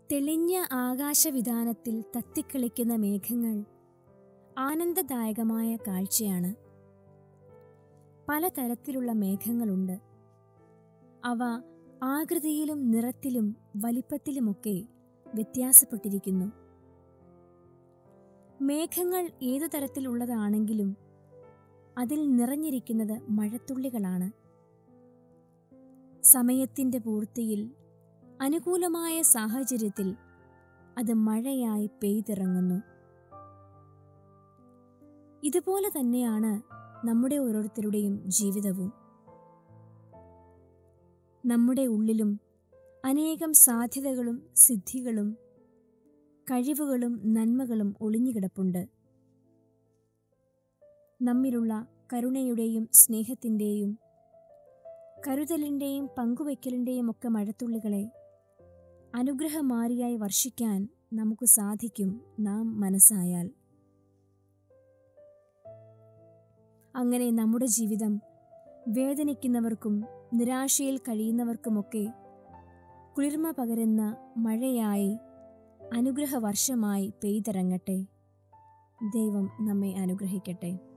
തെളിഞ്ഞ ആകാശവിധാനത്തിൽ തത്തിക്കളിക്കുന്ന മേഘങ്ങൾ ആനന്ദദായകമായ കാഴ്ചയാണ് പലതരത്തിലുള്ള മേഘങ്ങളുണ്ട് അവ ആകൃതിയിലും നിറത്തിലും വലിപ്പത്തിലുമൊക്കെ വ്യത്യാസപ്പെട്ടിരിക്കുന്നു മേഘങ്ങൾ ഏതു തരത്തിലുള്ളതാണെങ്കിലും അതിൽ നിറഞ്ഞിരിക്കുന്നത് മഴത്തുള്ളികളാണ് സമയത്തിൻ്റെ പൂർത്തിയിൽ അനുകൂലമായ സാഹചര്യത്തിൽ അത് മഴയായി പെയ്തിറങ്ങുന്നു ഇതുപോലെ തന്നെയാണ് നമ്മുടെ ഓരോരുത്തരുടെയും ജീവിതവും നമ്മുടെ ഉള്ളിലും അനേകം സാധ്യതകളും സിദ്ധികളും കഴിവുകളും നന്മകളും ഒളിഞ്ഞുകിടപ്പുണ്ട് നമ്മിലുള്ള കരുണയുടെയും സ്നേഹത്തിൻ്റെയും കരുതലിൻ്റെയും പങ്കുവയ്ക്കലിൻ്റെയും ഒക്കെ മഴത്തുള്ളികളെ അനുഗ്രഹമാരിയായി വർഷിക്കാൻ നമുക്ക് സാധിക്കും നാം മനസ്സായാൽ അങ്ങനെ നമ്മുടെ ജീവിതം വേദനിക്കുന്നവർക്കും നിരാശയിൽ കഴിയുന്നവർക്കുമൊക്കെ കുളിർമ പകരുന്ന മഴയായി അനുഗ്രഹവർഷമായി പെയ്തിറങ്ങട്ടെ ദൈവം നമ്മെ അനുഗ്രഹിക്കട്ടെ